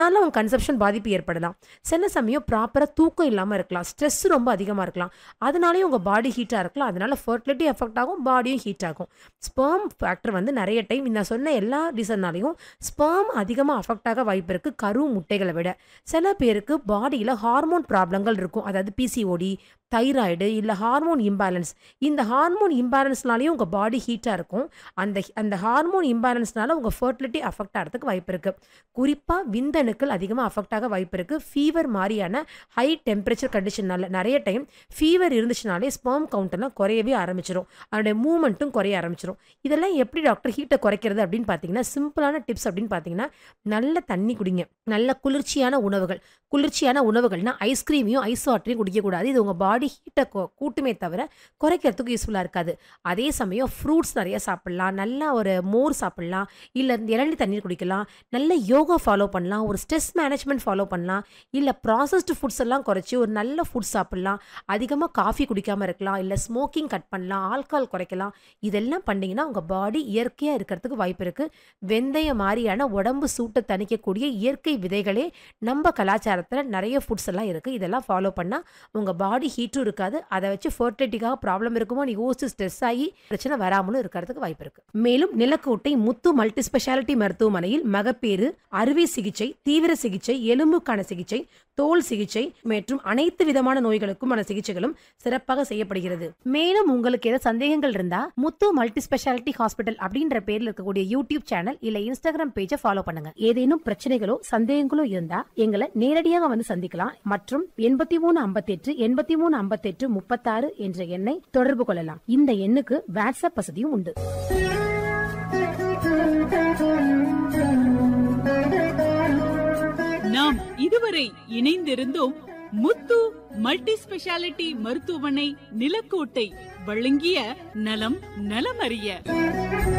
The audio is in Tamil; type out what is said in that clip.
அதனால அவங்க கன்சப்ஷன் பாதிப்பு ஏற்படலாம் சில சமயம் ப்ராப்பராக தூக்கம் இல்லாமல் இருக்கலாம் ஸ்ட்ரெஸ் ரொம்ப அதிகமாக இருக்கலாம் அதனாலேயும் உங்கள் பாடி ஹீட்டாக இருக்கலாம் அதனால ஃபர்டிலிட்டி எஃபெக்ட் ஆகும் பாடியும் ஹீட் ஆகும் ஸ்பெர்ம் ஃபேக்டர் வந்து நிறைய டைம் நான் சொன்ன எல்லா ரீசன்னாலையும் ஸ்பெர்ம் அதிகமாக அஃபெக்ட் ஆக வாய்ப்பு இருக்குது கரு முட்டைகளை விட சில பேருக்கு பாடியில் ஹார்மோன் ப்ராப்ளங்கள் இருக்கும் அதாவது பிசிஓடி தைராய்டு இல்லை ஹார்மோன் இம்பேலன்ஸ் இந்த ஹார்மோன் இம்பேலன்ஸ்னாலேயும் உங்கள் பாடி ஹீட்டாக இருக்கும் அந்த அந்த ஹார்மோன் இம்பேலன்ஸ்னால உங்கள் ஃபர்டிலிட்டி அஃபெக்ட் ஆகிறதுக்கு வாய்ப்பு இருக்குது குறிப்பாக விந்தணுக்கள் அதிகமாக அஃபெக்ட் ஆக வாய்ப்பு இருக்குது ஃபீவர் மாதிரியான ஹை டெம்பரேச்சர் கண்டிஷனால நிறைய டைம் ஃபீவர் இருந்துச்சுனாலே ஸ்பெர்ம் கவுண்ட் எல்லாம் குறையவே ஆரம்பிச்சிடும் அதோடைய மூமெண்ட்டும் குறைய ஆரம்பிச்சிடும் இதெல்லாம் எப்படி டாக்டர் ஹீட்டை குறைக்கிறது அப்படின்னு பார்த்தீங்கன்னா சிம்பிளான டிப்ஸ் அப்படின்னு பார்த்தீங்கன்னா நல்ல தண்ணி குடிங்க நல்ல குளிர்ச்சியான உணவுகள் குளிர்ச்சியான உணவுகள்னா ஐஸ்கிரீமையும் ஐஸ் வாட்டரையும் குடிக்கக்கூடாது இது உங்கள் பாடி ஹீட்டை கூட்டுமே தவிர குறைக்கிறதுக்கு யூஸ்ஃபுல்லாக இருக்காது அதே சமயம் ஃப்ரூட்ஸ் நிறைய சாப்பிட்லாம் நல்லா ஒரு மோர் சாப்பிட்லாம் இல்லை இளநீ தண்ணீர் குடிக்கலாம் நல்ல யோகா ஃபாலோ பண்ணலாம் ஒரு ஸ்ட்ரெஸ் மேனேஜ்மெண்ட் ஃபாலோ பண்ணலாம் இல்லை ப்ராசஸ்டு ஃபுட்ஸ் எல்லாம் குறைச்சி ஒரு நல்ல ஃபுட் சாப்பிட்லாம் அதிகமாக காஃபி குடிக்காமல் இருக்கலாம் இல்லை ஸ்மோக்கிங் கட் பண்ணலாம் ஆல்கஹால் குறைக்கலாம் இதெல்லாம் பண்ணிங்கன்னா உங்கள் பாடி இயற்கையாக இருக்கிறதுக்கு வாய்ப்பு இருக்குது வெந்தய மாதிரியான உடம்பு சூட்டை தணிக்கக்கூடிய இயற்கை விதைகளே நம்ம கலாச்சாரத்தில் நிறைய ஃபுட்ஸ் எல்லாம் இருக்குது இதெல்லாம் ஃபாலோ பண்ணால் உங்கள் பாடி ஹீட்டும் இருக்காது அதை வச்சு ஃபர்டிலிட்டிக்காக ப்ராப்ளம் இருக்குமோ நீ யோசிச்சு ஸ்ட்ரெஸ் ஆகி பிரச்சனை வராமலும் இருக்கிறதுக்கு வாய்ப்பு இருக்கு மேலும் நிலக்கோட்டை முத்து மல்டி ஸ்பெஷாலிட்டி மருத்துவமனையில் மகப்பேறு அறுவை சிகிச்சை தீவிர சிகிச்சை எலும்புக்கான சிகிச்சை தோல் சிகிச்சை மற்றும் அனைத்து விதமான நோய்களுக்குமான சிகிச்சைகளும் சிறப்பாக செய்யப்படுகிறது மேலும் உங்களுக்கு ஏதாவது சந்தேகங்கள் இருந்தா முத்து மல்டி ஸ்பெஷாலிட்டி ஹாஸ்பிட்டல் அப்படின்ற பேர்ல இருக்கக்கூடிய யூடியூப் சேனல் இல்ல இன்ஸ்டாகிராம் பேஜை ஃபாலோ பண்ணுங்க ஏதேனும் பிரச்சனைகளோ சந்தேகங்களோ இருந்தா எங்களை நேரடியாக வந்து சந்திக்கலாம் மற்றும் எண்பத்தி மூணு ஐம்பத்தெட்டு எண்பத்தி மூணு ஐம்பத்தெட்டு முப்பத்தாறு என்ற எண்ணை தொடர்பு கொள்ளலாம் இந்த எண்ணுக்கு வாட்ஸ்அப் வசதியும் உண்டு நாம் இதுவரை இணைந்திருந்தோம் முத்து மல்டி ஸ்பெஷாலிட்டி மருத்துவமனை நிலக்கோட்டை வழங்கிய நலம் நலமறிய